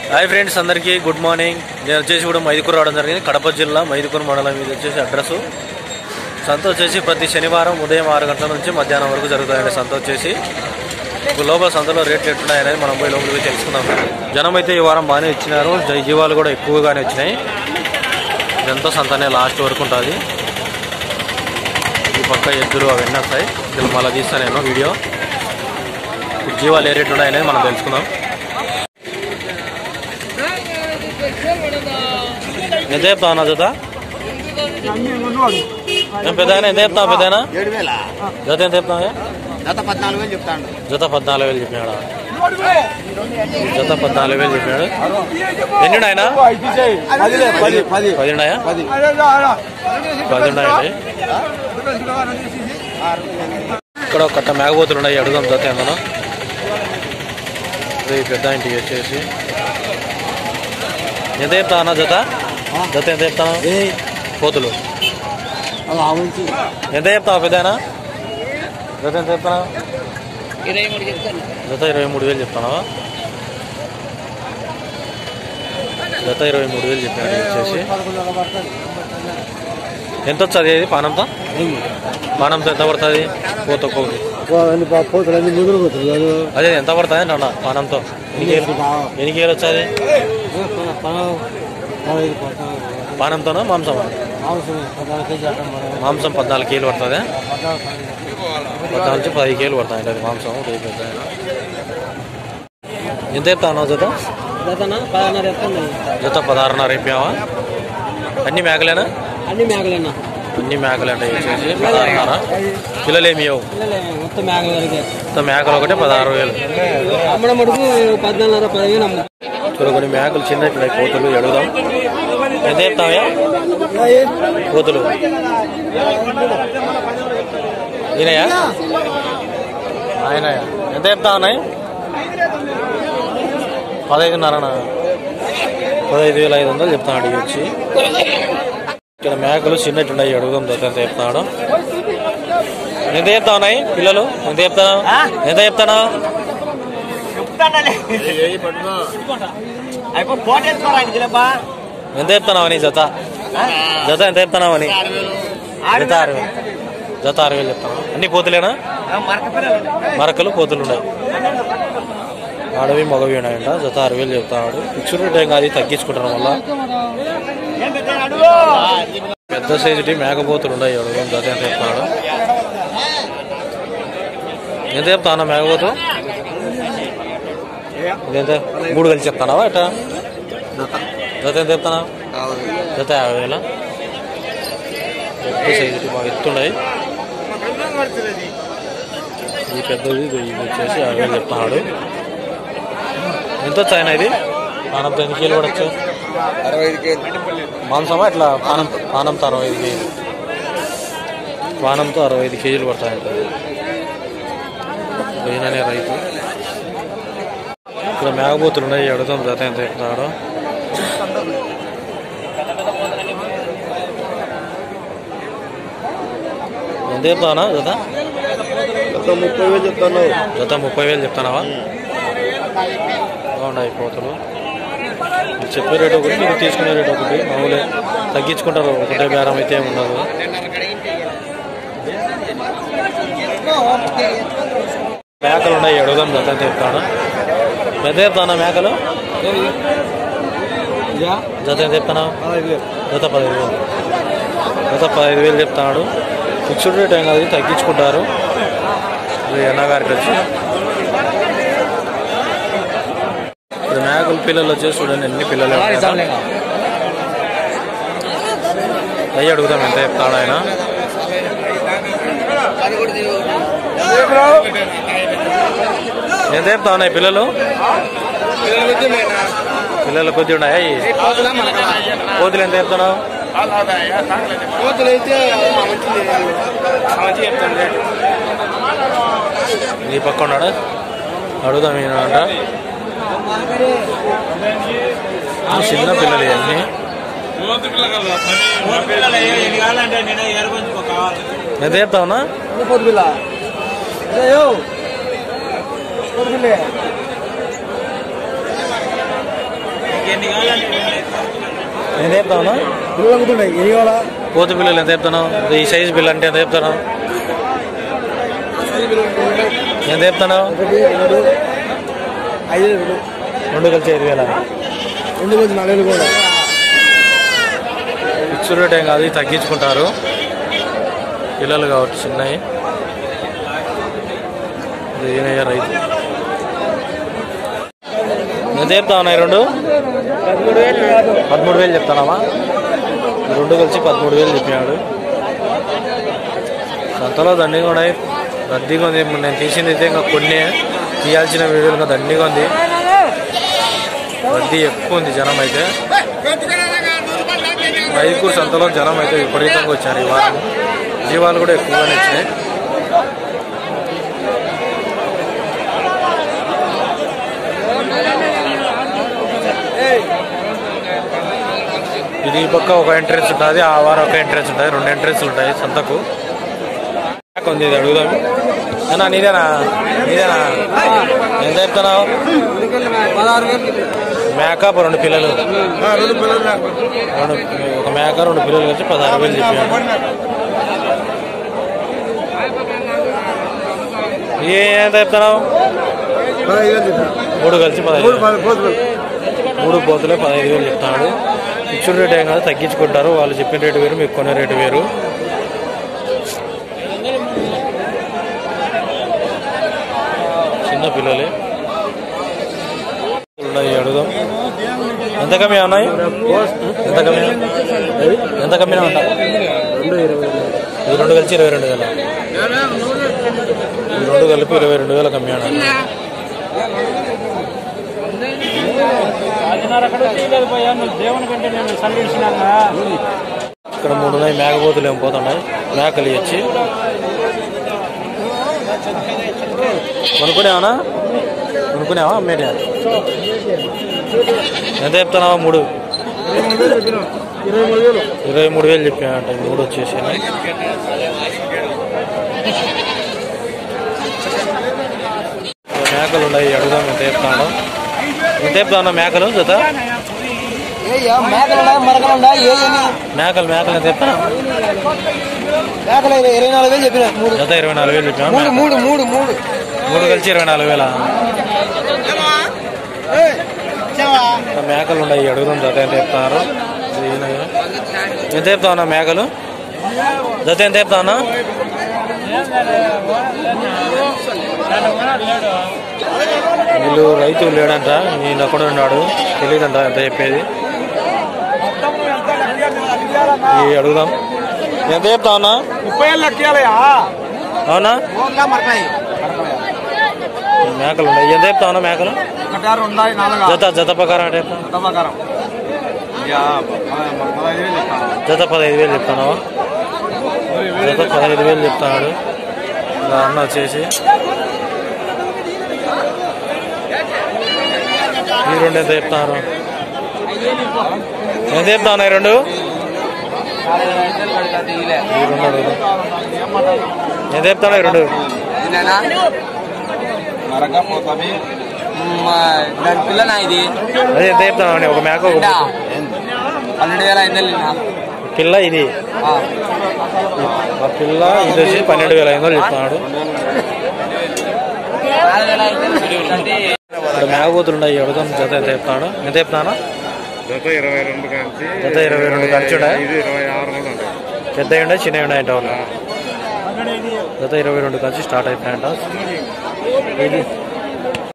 Hi friends అందరికీ good morning నేను వచ్చేసి కూడా మైదుకూరు రావడం జరిగింది కడప జిల్లా మైదుకూరు మండలం ఇది వచ్చేసి అడ్రస్ సంత వచ్చేసి ప్రతి శనివారం ఉదయం ఆరు గంటల నుంచి మధ్యాహ్నం వరకు జరుగుతాయండి సంత వచ్చేసి ఇప్పుడు లోపల సంతలో రేట్లు ఎట్టున్నాయనేది మనం పోయి లోపలికి పోయి తెలుసుకుందాం జనం అయితే ఈ వారం బాగానే ఇచ్చినారు జై జీవాలు కూడా ఎక్కువగానే వచ్చినాయి ఇదంతా సంతనే లాస్ట్ వరకు ఉంటుంది ఈ పక్క ఎద్దులు అవన్నీ వస్తాయి ఇలా మళ్ళీ తీస్తాను నేను వీడియో ఇప్పుడు జీవాలు ఏ రేట్లు ఉన్నాయనేది మనం తెలుసుకుందాం ఎంత చెప్తావు నా జత ఏం పెద్దనా ఎంత చెప్తావు పెద్దనా ఏడు వేల జత ఎంత చెప్తావు గత పద్నాలుగు వేలు చెప్తాను జత పద్నాలుగు వేలు చెప్పినాడు జత పద్నాలుగు వేలు చెప్పినాడు ఎన్ని ఉన్నాయన పది పది పది ఉన్నాయా పది పది ఉన్నాయండి ఇక్కడ ఒక కట్ట మేకపోతులు ఉన్నాయి అడుగుదాం జత ఎంతనో ఇది పెద్ద ఇంటికి వచ్చేసి ఎంత చెప్తావు అన్న జత జత ఎంత చెప్తాను పోతులు ఎంత చెప్తావు పెద్దనా జత ఎంత చెప్తాను జత ఇరవై మూడు వేలు చెప్తావా జత ఇరవై మూడు వేలు చెప్పాడు వచ్చేసి ఎంత వస్తుంది ఇది పానంతో పానంతో ఎంత పడుతుంది పోత ఒక్కొక్కటి పోతులన్నీ మిగులు పోతులు అదే ఎంత పడుతుంది అంట పానంతో ఎన్ని కేలు ఎన్ని కేలు వచ్చేది పానంతోనా మాంసమా మాంసం పద్నాలుగు కేలు పడుతుంది పద్నాలుగు నుంచి పది కేలు పడుతుంది అది మాంసం రేపు పెద్ద. ఎంత చెప్తావు జత పదహారు ఎత్తుంది జత పదహారున్నర అయిపోయావా అన్ని మేకలేనా అన్ని మేకలన్నా అన్ని మేకలు అంటే వచ్చేసి పదహారున్నర పిల్లలు ఏమి ఇవ్వవు పిల్లలే మొత్తం మేకల వరకే మొత్తం మేకలు ఒకటే పదహారు వేలు అమ్మడం మటుకు పద్నాలుగున్నర పదివేలు అమ్ము ఇక్కడ కొన్ని మేకలు చిన్న ఉన్నాయి కోతులు ఎడుగుదాం ఎంత చెప్తావా కోతులు ఈయనయా ఆయనయా ఎంత చెప్తా ఉన్నాయి పదహైదున్నరనా పదహైదు వేల ఐదు వందలు చెప్తాడు ఇవి వచ్చి ఇక్కడ మేకలు చిన్నట్టు ఉన్నాయి అడుగుదాం దగ్గర ఎంత చెప్తాడు ఎంత చెప్తా ఉన్నాయి పిల్లలు ఎంత చెప్తాను ఎంత చెప్తాను అయిపో పోటీ ఎత్తుకోరా ఎంత చెప్తున్నావు నీ జత జత ఎంత చెప్తున్నావు అని జత ఆరు వేలు జత ఆరు వేలు చెప్తాను అన్ని పోతులేనా మరకలు పోతులు ఉన్నాయి ఆడవి మగవి ఉన్నాయంట జత ఆరు వేలు చెప్తాడు ఫిక్స్డ్ రేట్ ఏం కాదు తగ్గించుకుంటారు మళ్ళా పెద్ద సైజుటి మేకపోతులు ఉన్నాయి అడుగు జత ఎంత చెప్తాడు ఎంత చెప్తాను మేకపోతు ఇదెంత మూడు కలిసి చెప్తానావా ఎట్టా జత ఎంత చెప్తానా జత యాభై వేల పెద్ద సైజు బాగా ఎత్తున్నాయి ఈ పెద్దది ఇది ఇది వచ్చేసి యాభై వేలు చెప్తున్నాడు ఎంత వచ్చాయన ఇది పానంతో ఎన్ని కేలు పడచ్చు అరవై ఐదు కేజీ మాంసమా ఇట్లా పానం పానంతో అరవై ఐదు కేజీలు పానంతో అరవై ఐదు కేజీలు పడతాయంట ఈయననే రైతు ఇక్కడ మేకపోతులు ఉన్నాయి అడుగుతాం జత ఎంత చెప్తున్నాడు ఎంత చెప్తానా జత ముప్పై వేలు చెప్తాను జత ముప్పై వేలు చెప్తానావా బాగున్నాయి పోతులు మీరు చెప్పే రేట్ ఒకటి మీరు తీసుకునే రేట్ ఒకటి మామూలే తగ్గించుకుంటారు ఒకటే బేరం అయితే ఏమి ఉండదు మేకలు ఉన్నాయి అడుగుదాం జత ఎంత చెప్తాను పెద్ద చెప్తానా మేకలు జత ఎంత చెప్తానా జత పదహైదు వేలు జత పదహైదు వేలు చెప్తాడు ఫిక్స్డ్ రేట్ ఏం కాదు తగ్గించుకుంటారు ఇది అన్నగారికి వచ్చి ఇప్పుడు మేకల పిల్లలు వచ్చేసి చూడండి ఎన్ని పిల్లలు అయ్యి అడుగుదాం ఎంత చెప్తాడు ఆయన ఎంత చెప్తా ఉన్నాయి పిల్లలు పిల్లలు కొద్ది ఉన్నాయా ఇవి? కోతులు ఎంత చెప్తున్నావు పోతులు అయితే మంచి చెప్తాను రేటు నీ పక్క ఉన్నాడా అడుగుదాం ఈయన అంట ఈ చిన్న పిల్లలు ఇవన్నీ ఎంత చెప్తావునా పొద్దుల ఎంత చెప్తావునా పిల్లలుగుతున్నాయి ఇవాళ కోతి పిల్లలు ఎంత చెప్తున్నావు ఈ సైజ్ బిల్ అంటే ఎంత చెప్తున్నావు ఎంత చెప్తున్నావు ఒకటి రెండు ఐదు వేలు రెండు కలిసి ఐదు వేల రెండు రోజు నాలుగు వేలు కూడా ఫిక్స్డ్ రేట్ ఏం కాదు ఇది తగ్గించుకుంటారు పిల్లలు కాబట్టి చిన్నవి ఇది ఈయనయ్య రైతు ఎంత చెప్తా ఉన్నాయి రెండు పదమూడు వేలు కాదు పదమూడు వేలు చెప్తానామా ఈ రెండు కలిసి పదమూడు వేలు చెప్పినాడు సంతలో దండిగా ఉన్నాయి రద్దీగా ఉంది ఇప్పుడు నేను తీసింది అయితే ఇంకా కొన్ని తీయాల్సిన వీడియోలు ఇంకా దండిగా ఉంది రద్దీ ఎక్కువ ఉంది జనం అయితే రైతు సంతలో జనం అయితే విపరీతంగా వచ్చారు ఈ వారం జీవాలు కూడా ఎక్కువగానే వచ్చినాయి ఇది ఈ పక్క ఒక ఎంట్రెన్స్ ఉంటుంది ఆ వారం ఒక ఎంట్రెన్స్ ఉంటుంది రెండు ఎంట్రెన్స్లు ఉంటాయి సంతకు మేక ఉంది ఇది అడుగుదాం అన్నా నీదేనా నీదేనా ఎంత చెప్తున్నావు పదహారు వేలు మేక రెండు పిల్లలు రెండు పిల్లలు రెండు ఒక మేక రెండు పిల్లలు వచ్చి పదహారు వేలు చెప్పాను ఏ ఎంత చెప్తున్నావు పదహైదు వేలు చెప్పారు మూడు కలిసి పదహైదు పోతులు మూడు పోతులే పదహైదు వేలు చెప్తాడు ఫిక్స్డ్ రేట్ ఏం కాదు తగ్గించుకుంటారు వాళ్ళు చెప్పిన రేటు వేరు మీకు కొనే రేటు వేరు చిన్న పిల్లలే ఉన్నాయి అడుగుదాం ఎంత కమ్మి ఉన్నాయి ఎంత కమ్మి ఎంత కమ్మినా ఉంటా రెండు ఇరవై వేలు ఈ రెండు కలిసి ఇరవై రెండు వేల ఈ రెండు కలిపి ఇరవై రెండు వేల కమ్మి అన్నాడు దేవుని కంటే నేను సల్లించినాక ఇక్కడ మూడు ఉన్నాయి మేకపోతులు ఏం పోతున్నాయి మేకలు ఇచ్చి కొనుక్కునేవనా కొనుక్కునేవా అమ్మేటియా ఎంత చెప్తున్నావా మూడు ఇరవై మూడు వేలు ఇరవై మూడు వేలు చెప్పానంట ఈ మూడు వచ్చేసి మేకలు ఉన్నాయి అడుగుదాం ఎంత చెప్తాను ఎంత చెప్తాను మేకలు జత మేకలు ఉన్నాయి మరకలు ఉన్నాయి ఏ మేకలు మేకలు ఎంత చెప్తాను మేకలు ఇరవై నాలుగు వేలు చెప్పిన మూడు జత ఇరవై నాలుగు వేలు చెప్పాను మూడు మూడు మూడు మూడు మూడు కలిసి ఇరవై నాలుగు వేల మేకలు ఉన్నాయి అడుగుదాం జత ఎంత చెప్తున్నారు ఈయన- ఎంత చెప్తా ఉన్నా మేకలు జత ఎంత చెప్తా ఉన్నా వీళ్ళు రైతు లేడంట నేను అక్కడ ఉన్నాడు తెలియదంట ఎంత చెప్పేది ఈ అడుగుదాం ఎంత చెప్తా ఉన్నా ముప్పై ఏళ్ళు లెక్కేయాలయా అవునా మరకాయి మేకలు ఉన్నాయి ఎంత చెప్తా ఉన్నా మేకలు ఒకటి ఆరు ఉన్నాయి నాలుగు జత జత ప్రకారం అంటే చెప్తా ప్రకారం పదహైదు వేలు చెప్తాను జత పదహైదు వేలు చెప్తానావా జత పదహైదు వేలు చెప్తాడు ఇలా అన్న వచ్చేసి ఈ రెండు ఎంత చెప్తున్నారు ఎంత చెప్తాను ఈ రెండు ఈ రెండు అడుగు ఎంత చెప్తాను ఈ రెండు మరక పోతామి దాని పిల్లనా ఇది అదే ఎంత చెప్తాను ఒక మేక ఒక ఎండా? పన్నెండు వేల ఐదు వందలు నా? పిల్ల ఇది ఆ. ఆ పిల్ల ఇది వచ్చి పన్నెండు వేల ఐదు వందలు చెప్తున్నాడు ఆరు వేల ఐదు వందలు అంటే ఇక్కడ మేకపోతులు ఉన్నాయి అడుగుదాం జత ఎంత చెప్తాడు ఎంత చెప్తాను జత ఇరవై రెండు కలిసి జత ఇరవై రెండు కలిసి ఉన్నాయి ఇది ఇరవై ఆరు వందలు ఉంటాయి పెద్ద ఉండే చిన్న ఉండే అంటే వాళ్ళు జత ఇరవై రెండు కలిసి స్టార్ట్ అయిపోయాయంట ఇది